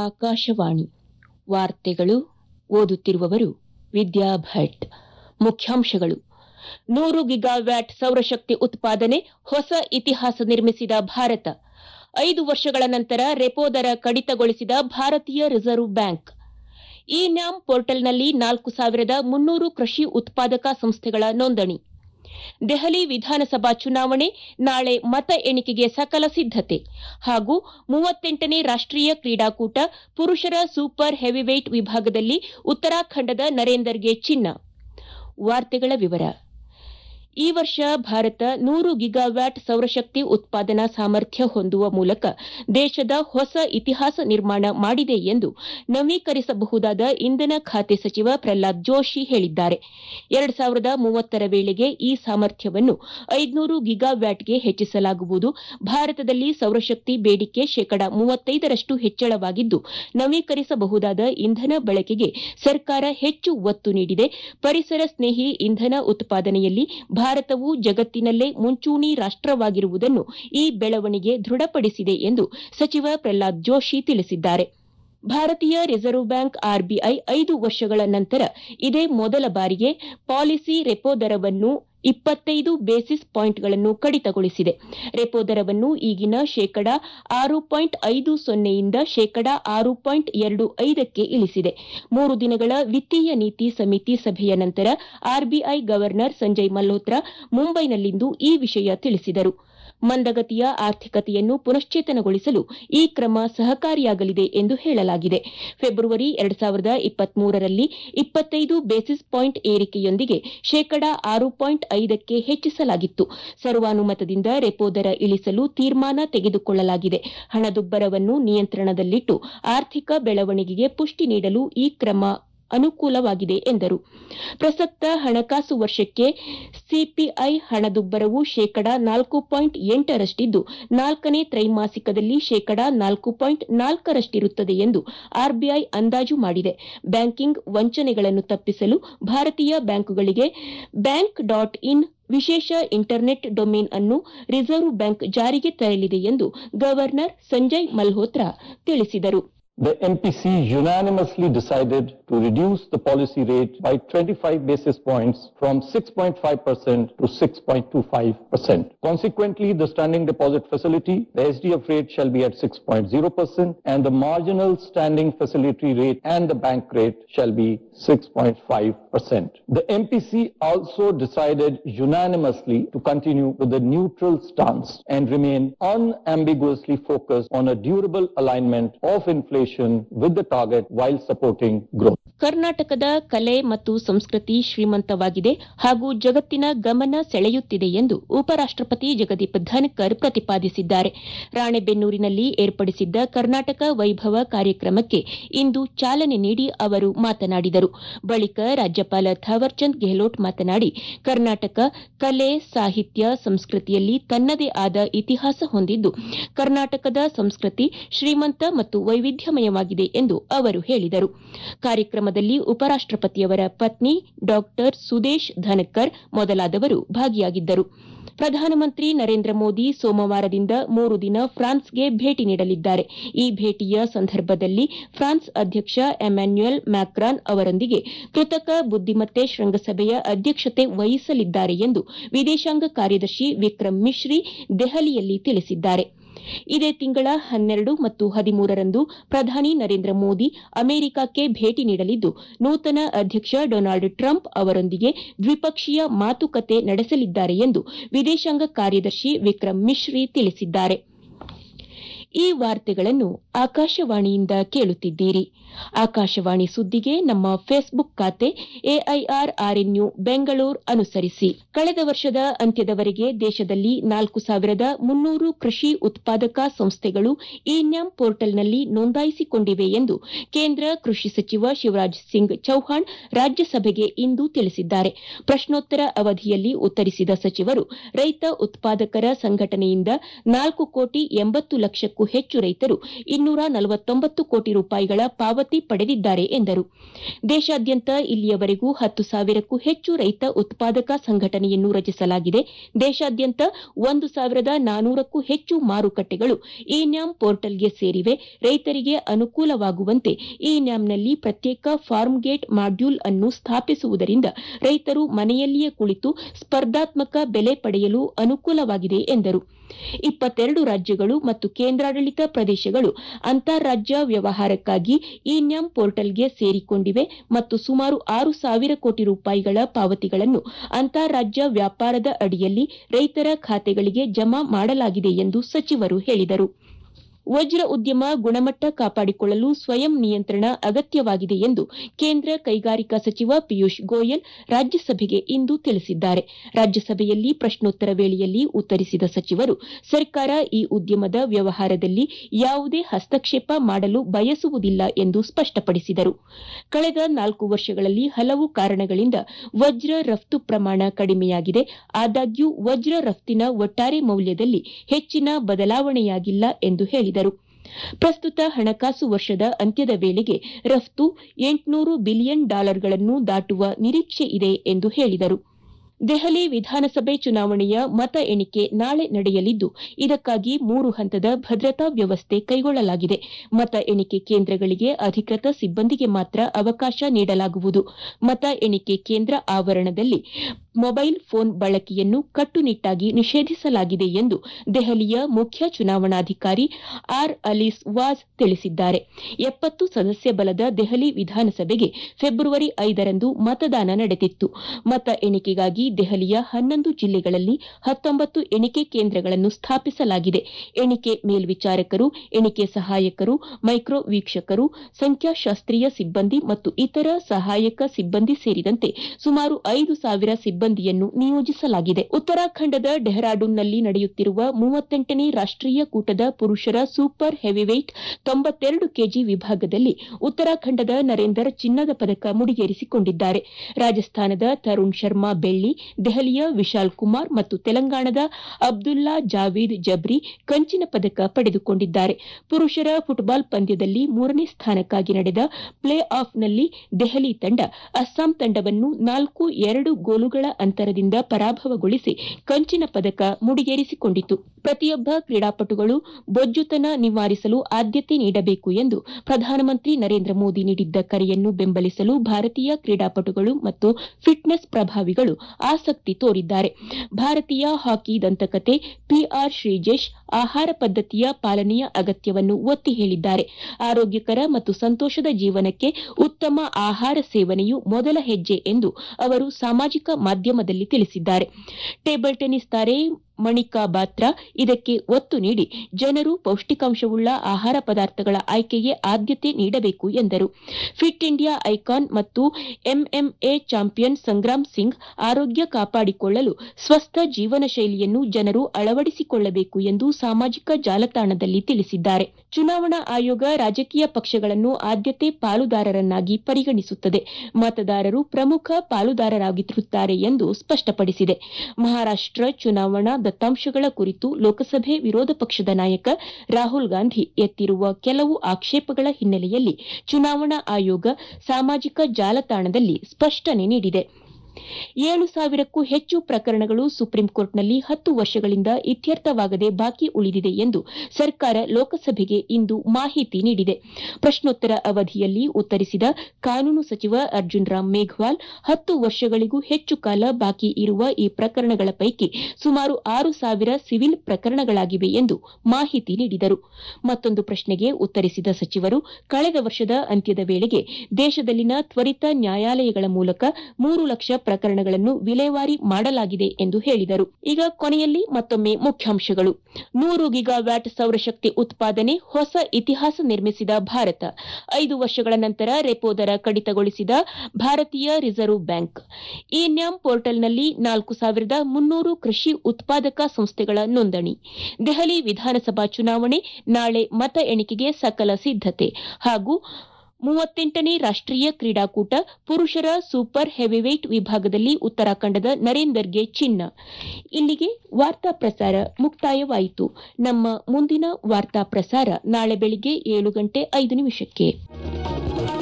ಆಕಾಶವಾಣಿ ವಾರ್ತೆಗಳು ಓದುತ್ತಿರುವವರು ವಿದ್ಯಾ ಭಟ್ ಮುಖ್ಯಾಂಶಗಳು ನೂರು ಗಿಗಾವ್ಯಾಟ್ ಸೌರಶಕ್ತಿ ಉತ್ಪಾದನೆ ಹೊಸ ಇತಿಹಾಸ ನಿರ್ಮಿಸಿದ ಭಾರತ ಐದು ವರ್ಷಗಳ ನಂತರ ರೆಪೋ ದರ ಕಡಿತಗೊಳಿಸಿದ ಭಾರತೀಯ ರಿಸರ್ವ್ ಬ್ಯಾಂಕ್ ಇ ನ್ಯಾಮ್ ಪೋರ್ಟಲ್ನಲ್ಲಿ ನಾಲ್ಕು ಸಾವಿರದ ಮುನ್ನೂರು ಕೃಷಿ ಉತ್ಪಾದಕ ಸಂಸ್ಥೆಗಳ ನೋಂದಣಿ ದೆಹಲಿ ವಿಧಾನಸಭಾ ಚುನಾವಣೆ ನಾಳೆ ಮತ ಎಣಿಕೆಗೆ ಸಕಲ ಸಿದ್ದತೆ ಹಾಗೂ ಮೂವತ್ತೆಂಟನೇ ರಾಷ್ಟೀಯ ಕ್ರೀಡಾಕೂಟ ಪುರುಷರ ಸೂಪರ್ ಹೆವಿವೇಟ್ ವಿಭಾಗದಲ್ಲಿ ಉತ್ತರಾಖಂಡದ ನರೇಂದರ್ಗೆ ಚಿನ್ನ ವಾರ್ತೆಗಳ ವಿವರ ಈ ವರ್ಷ ಭಾರತ ನೂರು ಗಿಗಾವ್ಯಾಟ್ ಸೌರಶಕ್ತಿ ಉತ್ಪಾದನಾ ಸಾಮರ್ಥ್ಯ ಹೊಂದುವ ಮೂಲಕ ದೇಶದ ಹೊಸ ಇತಿಹಾಸ ನಿರ್ಮಾಣ ಮಾಡಿದೆ ಎಂದು ನವೀಕರಿಸಬಹುದಾದ ಇಂಧನ ಖಾತೆ ಸಚಿವ ಪ್ರಹ್ಲಾದ್ ಜೋಶಿ ಹೇಳಿದ್ದಾರೆ ಎರಡು ಸಾವಿರದ ಮೂವತ್ತರ ವೇಳೆಗೆ ಈ ಸಾಮರ್ಥ್ಯವನ್ನು ಐದುನೂರು ಗಿಗಾವ್ಯಾಟ್ಗೆ ಹೆಚ್ಚಿಸಲಾಗುವುದು ಭಾರತದಲ್ಲಿ ಸೌರಶಕ್ತಿ ಬೇಡಿಕೆ ಶೇಕಡ ಮೂವತ್ತೈದರಷ್ಟು ಹೆಚ್ಚಳವಾಗಿದ್ದು ನವೀಕರಿಸಬಹುದಾದ ಇಂಧನ ಬಳಕೆಗೆ ಸರ್ಕಾರ ಹೆಚ್ಚು ಒತ್ತು ನೀಡಿದೆ ಪರಿಸರ ಸ್ನೇಹಿ ಇಂಧನ ಉತ್ಪಾದನೆಯಲ್ಲಿ ಭಾರತವು ಜಗತ್ತಿನಲ್ಲೇ ಮುಂಚೂಣಿ ರಾಷ್ಟವಾಗಿರುವುದನ್ನು ಈ ಬೆಳವಣಿಗೆ ದೃಢಪಡಿಸಿದೆ ಎಂದು ಸಚಿವ ಪ್ರಹ್ಲಾದ್ ಜೋಶಿ ತಿಳಿಸಿದ್ದಾರೆ ಭಾರತೀಯ ರಿಸರ್ವ್ ಬ್ಯಾಂಕ್ ಆರ್ಬಿಐ ಐದು ವರ್ಷಗಳ ನಂತರ ಇದೇ ಮೊದಲ ಬಾರಿಗೆ ಪಾಲಿಸಿ ರೆಪೋ ದರವನ್ನು ಇಪ್ಪತ್ತೈದು ಬೇಸಿಸ್ ಪಾಯಿಂಟ್ಗಳನ್ನು ಕಡಿತಗೊಳಿಸಿದೆ ರೆಪೋ ದರವನ್ನು ಈಗಿನ ಶೇಕಡ ಆರು ಪಾಯಿಂಟ್ ಐದು ಸೊನ್ನೆಯಿಂದ ಶೇಕಡ ಆರು ಪಾಯಿಂಟ್ ಎರಡು ಐದಕ್ಕೆ ಇಳಿಸಿದೆ ಮೂರು ದಿನಗಳ ವಿತ್ತೀಯ ನೀತಿ ಸಮಿತಿ ಸಭೆಯ ನಂತರ ಆರ್ಬಿಐ ಗವರ್ನರ್ ಸಂಜಯ್ ಮಲ್ಹೋತ್ರಾ ಮುಂಬೈನಲ್ಲಿಂದು ಈ ವಿಷಯ ತಿಳಿಸಿದರು ಮಂದಗತಿಯ ಆರ್ಥಿಕತೆಯನ್ನು ಪುನಶ್ಚೇತನಗೊಳಿಸಲು ಈ ಕ್ರಮ ಸಹಕಾರಿಯಾಗಲಿದೆ ಎಂದು ಹೇಳಲಾಗಿದೆ ಫೆಬ್ರವರಿ ಎರಡು ಸಾವಿರದ ಇಪ್ಪತ್ಮೂರರಲ್ಲಿ ಇಪ್ಪತ್ತೈದು ಬೇಸಿಸ್ ಪಾಯಿಂಟ್ ಏರಿಕೆಯೊಂದಿಗೆ ಶೇಕಡ ಆರು ಪಾಯಿಂಟ್ ಐದಕ್ಕೆ ಹೆಚ್ಚಿಸಲಾಗಿತ್ತು ಸರ್ವಾನುಮತದಿಂದ ರೆಪೋ ದರ ಇಳಿಸಲು ತೀರ್ಮಾನ ತೆಗೆದುಕೊಳ್ಳಲಾಗಿದೆ ಹಣದುಬ್ಬರವನ್ನು ನಿಯಂತ್ರಣದಲ್ಲಿಟ್ಟು ಆರ್ಥಿಕ ಬೆಳವಣಿಗೆಗೆ ಪುಷ್ಟಿ ನೀಡಲು ಈ ಕ್ರಮ ಅನುಕೂಲವಾಗಿದೆ ಎಂದರು ಪ್ರಸಕ್ತ ಹಣಕಾಸು ವರ್ಷಕ್ಕೆ ಸಿಪಿಐ ಹಣದುಬ್ಬರವು ಶೇಕಡ ನಾಲ್ಕು ಪಾಯಿಂಟ್ ಎಂಟರಷ್ಟಿದ್ದು ನಾಲ್ಕನೇ ತ್ರೈಮಾಸಿಕದಲ್ಲಿ ಶೇಕಡ ನಾಲ್ಕು ಪಾಯಿಂಟ್ ನಾಲ್ಕರಷ್ಟಿರುತ್ತದೆ ಎಂದು ಆರ್ಬಿಐ ಅಂದಾಜು ಮಾಡಿದೆ ಬ್ಯಾಂಕಿಂಗ್ ವಂಚನೆಗಳನ್ನು ತಪ್ಪಿಸಲು ಭಾರತೀಯ ಬ್ಯಾಂಕುಗಳಿಗೆ ಬ್ಯಾಂಕ್ ಡಾಟ್ ಇನ್ ವಿಶೇಷ ಇಂಟರ್ನೆಟ್ ಡೊಮೇನ್ ಅನ್ನು ರಿಸರ್ವ್ ಬ್ಯಾಂಕ್ ಜಾರಿಗೆ ತರಲಿದೆ ಎಂದು ಗವರ್ನರ್ ಸಂಜಯ್ ಮಲ್ಹೋತ್ರಾ ತಿಳಿಸಿದರು The MPC unanimously decided to reduce the policy rate by 25 basis points from 6.5% to 6.25%. Consequently, the standing deposit facility, the SDF rate shall be at 6.0% and the marginal standing facility rate and the bank rate shall be 6.5%. The MPC also decided unanimously to continue with a neutral stance and remain unambiguously focused on a durable alignment of inflation with the target while supporting growth. ಕರ್ನಾಟಕದ ಕಲೆ ಮತ್ತು ಸಂಸ್ಕೃತಿ ಶ್ರೀಮಂತವಾಗಿದೆ ಹಾಗೂ ಜಗತ್ತಿನ ಗಮನ ಸೆಳೆಯುತ್ತಿದೆ ಎಂದು ಉಪರಾಷ್ಟಪತಿ ಜಗದೀಪ್ ಧನ್ಕರ್ ಪ್ರತಿಪಾದಿಸಿದ್ದಾರೆ ರಾಣೆಬೆನ್ನೂರಿನಲ್ಲಿ ಏರ್ಪಡಿಸಿದ್ದ ಕರ್ನಾಟಕ ವೈಭವ ಕಾರ್ಯಕ್ರಮಕ್ಕೆ ಇಂದು ಚಾಲನೆ ನೀಡಿ ಅವರು ಮಾತನಾಡಿದರು ಬಳಿಕ ರಾಜ್ಯಪಾಲ ಥಾವರ್ಚಂದ್ ಗೆಹ್ಲೋಟ್ ಮಾತನಾಡಿ ಕರ್ನಾಟಕ ಕಲೆ ಸಾಹಿತ್ಯ ಸಂಸ್ಕೃತಿಯಲ್ಲಿ ತನ್ನದೇ ಆದ ಇತಿಹಾಸ ಹೊಂದಿದ್ದು ಕರ್ನಾಟಕದ ಸಂಸ್ಕೃತಿ ಶ್ರೀಮಂತ ಮತ್ತು ವೈವಿಧ್ಯಮಯವಾಗಿದೆ ಎಂದು ಅವರು ಹೇಳಿದರು ಕಾರ್ಯಕ್ರಮದಲ್ಲಿ ಉಪರಾಷ್ಟಪತಿಯವರ ಪತ್ನಿ ಡಾಕ್ಟರ್ ಸುದೇಶ್ ಧನಕ್ಕರ್ ಮೊದಲಾದವರು ಭಾಗಿಯಾಗಿದ್ದರು ಪ್ರಧಾನಮಂತ್ರಿ ನರೇಂದ್ರ ಮೋದಿ ಸೋಮವಾರದಿಂದ ಮೂರು ದಿನ ಫ್ರಾನ್ಸ್ಗೆ ಭೇಟಿ ನೀಡಲಿದ್ದಾರೆ ಈ ಭೇಟಿಯ ಸಂದರ್ಭದಲ್ಲಿ ಫ್ರಾನ್ಸ್ ಅಧ್ಯಕ್ಷ ಎಮ್ಯಾನ್ಯುಯಲ್ ಮ್ಯಾಕ್ರಾನ್ ಅವರೊಂದಿಗೆ ಕೃತಕ ಬುದ್ದಿಮತ್ತೆ ಶೃಂಗಸಭೆಯ ಅಧ್ಯಕ್ಷತೆ ವಹಿಸಲಿದ್ದಾರೆ ಎಂದು ವಿದೇಶಾಂಗ ಕಾರ್ಯದರ್ಶಿ ವಿಕ್ರಮ್ ಮಿಶ್ರಿ ದೆಹಲಿಯಲ್ಲಿ ತಿಳಿಸಿದ್ದಾರೆ ಇದೇ ತಿಂಗಳ ಹನ್ನೆರಡು ಮತ್ತು ಹದಿಮೂರರಂದು ಪ್ರಧಾನಿ ನರೇಂದ್ರ ಮೋದಿ ಅಮೆರಿಕಕ್ಕೆ ಭೇಟಿ ನೀಡಲಿದ್ದು ನೂತನ ಅಧ್ಯಕ್ಷ ಡೊನಾಲ್ಡ್ ಟ್ರಂಪ್ ಅವರೊಂದಿಗೆ ದ್ವಿಪಕ್ಷೀಯ ಮಾತುಕತೆ ನಡೆಸಲಿದ್ದಾರೆ ಎಂದು ವಿದೇಶಾಂಗ ಕಾರ್ಯದರ್ಶಿ ವಿಕ್ರಮ್ ಮಿಶ್ರಿ ತಿಳಿಸಿದ್ದಾರೆ ಈ ವಾರ್ತೆಗಳನ್ನು ಆಕಾಶವಾಣಿಯಿಂದ ಕೇಳುತ್ತಿದ್ದೀರಿ ಆಕಾಶವಾಣಿ ಸುದ್ದಿಗೆ ನಮ್ಮ ಫೇಸ್ಬುಕ್ ಖಾತೆ ಎಐಆರ್ ಆರ್ಎನ್ಯು ಬೆಂಗಳೂರು ಅನುಸರಿಸಿ ಕಳೆದ ವರ್ಷದ ಅಂತ್ಯದವರೆಗೆ ದೇಶದಲ್ಲಿ ನಾಲ್ಕು ಸಾವಿರದ ಮುನ್ನೂರು ಕೃಷಿ ಉತ್ಪಾದಕ ಸಂಸ್ಥೆಗಳು ಇ ನ್ಯಾಮ್ ಪೋರ್ಟಲ್ನಲ್ಲಿ ನೋಂದಾಯಿಸಿಕೊಂಡಿವೆ ಎಂದು ಕೇಂದ್ರ ಕೃಷಿ ಸಚಿವ ಶಿವರಾಜ್ ಸಿಂಗ್ ಚೌಹಾಣ್ ರಾಜ್ಯಸಭೆಗೆ ಇಂದು ತಿಳಿಸಿದ್ದಾರೆ ಪ್ರಶ್ನೋತ್ತರ ಅವಧಿಯಲ್ಲಿ ಉತ್ತರಿಸಿದ ಸಚಿವರು ರೈತ ಉತ್ಪಾದಕರ ಸಂಘಟನೆಯಿಂದ ನಾಲ್ಕು ಕೋಟಿ ಎಂಬತ್ತು ಲಕ್ಷಕ್ಕೂ ಹೆಚ್ಚು ರೈತರು ಇನ್ನೂರ ನಲವತ್ತೊಂಬತ್ತು ಕೋಟಿ ರೂಪಾಯಿಗಳ ಪಾವತಿ ಪಾವತಿ ಪಡೆದಿದ್ದಾರೆ ಎಂದರು ದೇಶಾದ್ಯಂತ ಇಲ್ಲಿಯವರೆಗೂ ಹತ್ತು ಸಾವಿರಕ್ಕೂ ಹೆಚ್ಚು ರೈತ ಉತ್ಪಾದಕ ಸಂಘಟನೆಯನ್ನು ರಚಿಸಲಾಗಿದೆ ದೇಶಾದ್ಯಂತ ಒಂದು ಸಾವಿರದ ನಾನೂರಕ್ಕೂ ಹೆಚ್ಚು ಮಾರುಕಟ್ಟೆಗಳು ಇ ನ್ಯಾಮ್ ಪೋರ್ಟಲ್ಗೆ ಸೇರಿವೆ ರೈತರಿಗೆ ಅನುಕೂಲವಾಗುವಂತೆ ಇ ನ್ಯಾಮ್ನಲ್ಲಿ ಪ್ರತ್ಯೇಕ ಫಾರ್ಮ್ ಗೇಟ್ ಮಾಡ್ಯೂಲ್ ಅನ್ನು ಸ್ಥಾಪಿಸುವುದರಿಂದ ರೈತರು ಮನೆಯಲ್ಲಿಯೇ ಕುಳಿತು ಸ್ಪರ್ಧಾತ್ಮಕ ಬೆಲೆ ಪಡೆಯಲು ಅನುಕೂಲವಾಗಿದೆ ಎಂದರು ಇಪ್ಪತ್ತೆರಡು ರಾಜ್ಯಗಳು ಮತ್ತು ಕೇಂದ್ರಾಡಳಿತ ಪ್ರದೇಶಗಳು ಅಂತಾರಾಜ್ಯ ವ್ಯವಹಾರಕ್ಕಾಗಿ ಇ ನ್ಯಾಮ್ ಪೋರ್ಟಲ್ಗೆ ಸೇರಿಕೊಂಡಿವೆ ಮತ್ತು ಸುಮಾರು ಆರು ಸಾವಿರ ಕೋಟಿ ರೂಪಾಯಿಗಳ ಪಾವತಿಗಳನ್ನು ಅಂತಾರಾಜ್ಯ ವ್ಯಾಪಾರದ ಅಡಿಯಲ್ಲಿ ರೈತರ ಖಾತೆಗಳಿಗೆ ಜಮಾ ಮಾಡಲಾಗಿದೆ ಎಂದು ಸಚಿವರು ಹೇಳಿದರು ವಜ್ರ ಉದ್ಯಮ ಗುಣಮಟ್ಟ ಕಾಪಾಡಿಕೊಳ್ಳಲು ಸ್ವಯಂ ನಿಯಂತ್ರಣ ಅಗತ್ಯವಾಗಿದೆ ಎಂದು ಕೇಂದ್ರ ಕೈಗಾರಿಕಾ ಸಚಿವ ಪಿಯೂಷ್ ಗೋಯಲ್ ರಾಜ್ಯಸಭೆಗೆ ಇಂದು ತಿಳಿಸಿದ್ದಾರೆ ರಾಜ್ಯಸಭೆಯಲ್ಲಿ ಪ್ರಶ್ನೋತ್ತರ ವೇಳೆಯಲ್ಲಿ ಉತ್ತರಿಸಿದ ಸಚಿವರು ಸರ್ಕಾರ ಈ ಉದ್ಯಮದ ವ್ಯವಹಾರದಲ್ಲಿ ಯಾವುದೇ ಹಸ್ತಕ್ಷೇಪ ಮಾಡಲು ಬಯಸುವುದಿಲ್ಲ ಎಂದು ಸ್ಪಷ್ಟಪಡಿಸಿದರು ಕಳೆದ ನಾಲ್ಕು ವರ್ಷಗಳಲ್ಲಿ ಹಲವು ಕಾರಣಗಳಿಂದ ವಜ್ರ ರಫ್ತು ಪ್ರಮಾಣ ಕಡಿಮೆಯಾಗಿದೆ ಆದಾಗ್ಯೂ ವಜ್ರ ರಫ್ತಿನ ಒಟ್ಟಾರೆ ಮೌಲ್ಯದಲ್ಲಿ ಹೆಚ್ಚಿನ ಬದಲಾವಣೆಯಾಗಿಲ್ಲ ಎಂದು ಹೇಳಿದರು ಪ್ರಸ್ತುತ ಹಣಕಾಸು ವರ್ಷದ ಅಂತ್ಯದ ವೇಳೆಗೆ ರಫ್ತು ಎಂಟುನೂರು ಬಿಲಿಯನ್ ಡಾಲರ್ಗಳನ್ನು ದಾಟುವ ನಿರೀಕ್ಷೆ ಇದೆ ಎಂದು ಹೇಳಿದರು ದೆಹಲಿ ವಿಧಾನಸಭೆ ಚುನಾವಣೆಯ ಮತ ಎಣಿಕೆ ನಾಳೆ ನಡೆಯಲಿದ್ದು ಇದಕ್ಕಾಗಿ ಮೂರು ಹಂತದ ಭದ್ರತಾ ವ್ಯವಸ್ಥೆ ಕೈಗೊಳ್ಳಲಾಗಿದೆ ಮತ ಎಣಿಕೆ ಕೇಂದ್ರಗಳಿಗೆ ಅಧಿಕೃತ ಸಿಬ್ಬಂದಿಗೆ ಮಾತ್ರ ಅವಕಾಶ ನೀಡಲಾಗುವುದು ಮತ ಎಣಿಕೆ ಕೇಂದ್ರ ಆವರಣದಲ್ಲಿ ಮೊಬೈಲ್ ಫೋನ್ ಬಳಕೆಯನ್ನು ಕಟ್ಟುನಿಟ್ಟಾಗಿ ನಿಷೇಧಿಸಲಾಗಿದೆ ಎಂದು ದೆಹಲಿಯ ಮುಖ್ಯ ಚುನಾವಣಾಧಿಕಾರಿ ಆರ್ ಅಲೀಸ್ ವಾಜ್ ತಿಳಿಸಿದ್ದಾರೆ ಎಪ್ಪತ್ತು ಸದಸ್ಯ ಬಲದ ದೆಹಲಿ ವಿಧಾನಸಭೆಗೆ ಫೆಬ್ರವರಿ ಐದರಂದು ಮತದಾನ ನಡೆದಿತ್ತು ಮತ ಎಣಿಕೆಗಾಗಿ ದೆಹಲಿಯ ಹನ್ನೊಂದು ಜಿಲ್ಲೆಗಳಲ್ಲಿ ಹತ್ತೊಂಬತ್ತು ಎಣಿಕೆ ಕೇಂದ್ರಗಳನ್ನು ಸ್ಥಾಪಿಸಲಾಗಿದೆ ಎಣಿಕೆ ಮೇಲ್ವಿಚಾರಕರು ಎಣಿಕೆ ಸಹಾಯಕರು ಮೈಕ್ರೋ ವೀಕ್ಷಕರು ಸಂಖ್ಯಾಶಾಸ್ತ್ರೀಯ ಸಿಬ್ಬಂದಿ ಮತ್ತು ಇತರ ಸಹಾಯಕ ಸಿಬ್ಬಂದಿ ಸೇರಿದಂತೆ ಸುಮಾರು ಐದು ಸಾವಿರ ಸಿಬ್ಬಂದಿಯನ್ನು ನಿಯೋಜಿಸಲಾಗಿದೆ ಉತ್ತರಾಖಂಡದ ಡೆಹ್ರಾಡೂನ್ನಲ್ಲಿ ನಡೆಯುತ್ತಿರುವ ಮೂವತ್ತೆಂಟನೇ ರಾಷ್ಟೀಯ ಕೂಟದ ಪುರುಷರ ಸೂಪರ್ ಹೆವಿವೈಟ್ ತೊಂಬತ್ತೆರಡು ಕೆಜಿ ವಿಭಾಗದಲ್ಲಿ ಉತ್ತರಾಖಂಡದ ನರೇಂದರ್ ಚಿನ್ನದ ಪದಕ ಮುಡಿಗೇರಿಸಿಕೊಂಡಿದ್ದಾರೆ ರಾಜಸ್ಥಾನದ ತರುಣ್ ಶರ್ಮಾ ಬೆಳ್ಳಿ ದೆಹಲಿಯ ವಿಶಾಲ್ ಕುಮಾರ್ ಮತ್ತು ತೆಲಂಗಾಣದ ಅಬ್ದುಲ್ಲಾ ಜಾವೀದ್ ಜಬ್ರಿ ಕಂಚಿನ ಪದಕ ಪಡೆದುಕೊಂಡಿದ್ದಾರೆ ಪುರುಷರ ಫುಟ್ಬಾಲ್ ಪಂದ್ಯದಲ್ಲಿ ಮೂರನೇ ಸ್ಥಾನಕ್ಕಾಗಿ ನಡೆದ ಪ್ಲೇ ಆಫ್ನಲ್ಲಿ ದೆಹಲಿ ತಂಡ ಅಸ್ಸಾಂ ತಂಡವನ್ನು ನಾಲ್ಕು ಎರಡು ಗೋಲುಗಳ ಅಂತರದಿಂದ ಪರಾಭವಗೊಳಿಸಿ ಕಂಚಿನ ಪದಕ ಮುಡಿಗೇರಿಸಿಕೊಂಡಿತು ಪ್ರತಿಯೊಬ್ಬ ಕ್ರೀಡಾಪಟುಗಳು ಬೊಜ್ಜುತನ ನಿವಾರಿಸಲು ಆದ್ಯತೆ ನೀಡಬೇಕು ಎಂದು ಪ್ರಧಾನಮಂತ್ರಿ ನರೇಂದ್ರ ಮೋದಿ ನೀಡಿದ್ದ ಕರೆಯನ್ನು ಬೆಂಬಲಿಸಲು ಭಾರತೀಯ ಕ್ರೀಡಾಪಟುಗಳು ಮತ್ತು ಫಿಟ್ನೆಸ್ ಪ್ರಭಾವಿಗಳು ಆಸಕ್ತಿ ತೋರಿದ್ದಾರೆ ಭಾರತೀಯ ಹಾಕಿ ದಂತಕತೆ ಪಿಆರ್ ಶ್ರೀಜೇಶ್ ಆಹಾರ ಪದ್ಧತಿಯ ಪಾಲನೆಯ ಅಗತ್ಯವನ್ನು ಒತ್ತಿ ಹೇಳಿದ್ದಾರೆ ಆರೋಗ್ಯಕರ ಮತ್ತು ಸಂತೋಷದ ಜೀವನಕ್ಕೆ ಉತ್ತಮ ಆಹಾರ ಸೇವನೆಯು ಮೊದಲ ಹೆಜ್ಜೆ ಎಂದು ಅವರು ಸಾಮಾಜಿಕ ಮಾಧ್ಯಮದಲ್ಲಿ ತಿಳಿಸಿದ್ದಾರೆ ಟೇಬಲ್ ಟೆನ್ನಿಸ್ ತಾರೆ ಮಣಿಕಾ ಬಾತ್ರಾ ಇದಕ್ಕೆ ಒತ್ತು ನೀಡಿ ಜನರು ಪೌಷ್ಟಿಕಾಂಶವುಳ್ಳ ಆಹಾರ ಪದಾರ್ಥಗಳ ಆಯ್ಕೆಗೆ ಆದ್ಯತೆ ನೀಡಬೇಕು ಎಂದರು ಫಿಟ್ ಇಂಡಿಯಾ ಐಕಾನ್ ಮತ್ತು ಎಂಎಂಎ ಚಾಂಪಿಯನ್ ಸಂಗ್ರಾಮ್ ಸಿಂಗ್ ಆರೋಗ್ಯ ಕಾಪಾಡಿಕೊಳ್ಳಲು ಸ್ವಸ್ಥ ಜೀವನ ಶೈಲಿಯನ್ನು ಜನರು ಅಳವಡಿಸಿಕೊಳ್ಳಬೇಕು ಎಂದು ಸಾಮಾಜಿಕ ಜಾಲತಾಣದಲ್ಲಿ ತಿಳಿಸಿದ್ದಾರೆ ಚುನಾವಣಾ ಆಯೋಗ ರಾಜಕೀಯ ಪಕ್ಷಗಳನ್ನು ಆದ್ಯತೆ ಪಾಲುದಾರರನ್ನಾಗಿ ಪರಿಗಣಿಸುತ್ತದೆ ಮತದಾರರು ಪ್ರಮುಖ ಪಾಲುದಾರರಾಗಿರುತ್ತಾರೆ ಎಂದು ಸ್ಪಷ್ಟಪಡಿಸಿದೆ ಮಹಾರಾಷ್ಟ ಚುನಾವಣಾ ದತ್ತಾಂಶಗಳ ಕುರಿತು ಲೋಕಸಭೆ ವಿರೋಧ ಪಕ್ಷದ ನಾಯಕ ರಾಹುಲ್ ಗಾಂಧಿ ಎತ್ತಿರುವ ಕೆಲವು ಆಕ್ಷೇಪಗಳ ಹಿನ್ನೆಲೆಯಲ್ಲಿ ಚುನಾವಣಾ ಆಯೋಗ ಸಾಮಾಜಿಕ ಜಾಲತಾಣದಲ್ಲಿ ಸ್ಪಷ್ಟನೆ ನೀಡಿದೆ ಏಳು ಸಾವಿರಕ್ಕೂ ಹೆಚ್ಚು ಪ್ರಕರಣಗಳು ಸುಪ್ರೀಂ ಕೋರ್ಟ್ನಲ್ಲಿ ಹತ್ತು ವರ್ಷಗಳಿಂದ ಇತ್ಯರ್ಥವಾಗದೆ ಬಾಕಿ ಉಳಿದಿದೆ ಎಂದು ಸರ್ಕಾರ ಲೋಕಸಭೆಗೆ ಇಂದು ಮಾಹಿತಿ ನೀಡಿದೆ ಪ್ರಶ್ನೋತ್ತರ ಅವಧಿಯಲ್ಲಿ ಉತ್ತರಿಸಿದ ಕಾನೂನು ಸಚಿವ ಅರ್ಜುನ್ ರಾಮ್ ಮೇಘ್ವಾಲ್ ಹತ್ತು ವರ್ಷಗಳಿಗೂ ಹೆಚ್ಚು ಕಾಲ ಬಾಕಿ ಇರುವ ಈ ಪ್ರಕರಣಗಳ ಪೈಕಿ ಸುಮಾರು ಆರು ಸಾವಿರ ಸಿವಿಲ್ ಪ್ರಕರಣಗಳಾಗಿವೆ ಎಂದು ಮಾಹಿತಿ ನೀಡಿದರು ಮತ್ತೊಂದು ಪ್ರಶ್ನೆಗೆ ಉತ್ತರಿಸಿದ ಸಚಿವರು ಕಳೆದ ವರ್ಷದ ಅಂತ್ಯದ ವೇಳೆಗೆ ದೇಶದಲ್ಲಿನ ತ್ವರಿತ ನ್ಯಾಯಾಲಯಗಳ ಮೂಲಕ ಮೂರು ಲಕ್ಷ ಪ್ರಕರಣಗಳನ್ನು ವಿಲೇವಾರಿ ಮಾಡಲಾಗಿದೆ ಎಂದು ಹೇಳಿದರು ಈಗ ಕೊನೆಯಲ್ಲಿ ಮತ್ತೊಮ್ಮೆ ಮುಖ್ಯಾಂಶಗಳು ನೂರು ಗಿಗಾವ್ಯಾಟ್ ಸೌರಶಕ್ತಿ ಉತ್ಪಾದನೆ ಹೊಸ ಇತಿಹಾಸ ನಿರ್ಮಿಸಿದ ಭಾರತ ಐದು ವರ್ಷಗಳ ನಂತರ ರೆಪೋ ದರ ಕಡಿತಗೊಳಿಸಿದ ಭಾರತೀಯ ರಿಸರ್ವ್ ಬ್ಯಾಂಕ್ ಇ ನ್ಯಾಮ್ ಪೋರ್ಟಲ್ನಲ್ಲಿ ನಾಲ್ಕು ಸಾವಿರದ ಮುನ್ನೂರು ಕೃಷಿ ಉತ್ಪಾದಕ ಸಂಸ್ಥೆಗಳ ನೋಂದಣಿ ದೆಹಲಿ ವಿಧಾನಸಭಾ ಚುನಾವಣೆ ನಾಳೆ ಮತ ಎಣಿಕೆಗೆ ಸಕಲ ಸಿದ್ದತೆ ಹಾಗೂ ಮೂವತ್ತೆಂಟನೇ ರಾಷ್ಟ್ರೀಯ ಕ್ರೀಡಾಕೂಟ ಪುರುಷರ ಸೂಪರ್ ಹೆವಿವೇಟ್ ವಿಭಾಗದಲ್ಲಿ ಉತ್ತರಾಖಂಡದ ನರೇಂದರ್ಗೆ ಚಿನ್ನ ಇಲ್ಲಿಗೆ ವಾರ್ತಾ ಪ್ರಸಾರ ಮುಕ್ತಾಯವಾಯಿತು ನಮ್ಮ ಮುಂದಿನ ವಾರ್ತಾ ಪ್ರಸಾರ ನಾಳೆ ಬೆಳಿಗ್ಗೆ ಏಳು ಗಂಟೆ ಐದು ನಿಮಿಷಕ್ಕೆ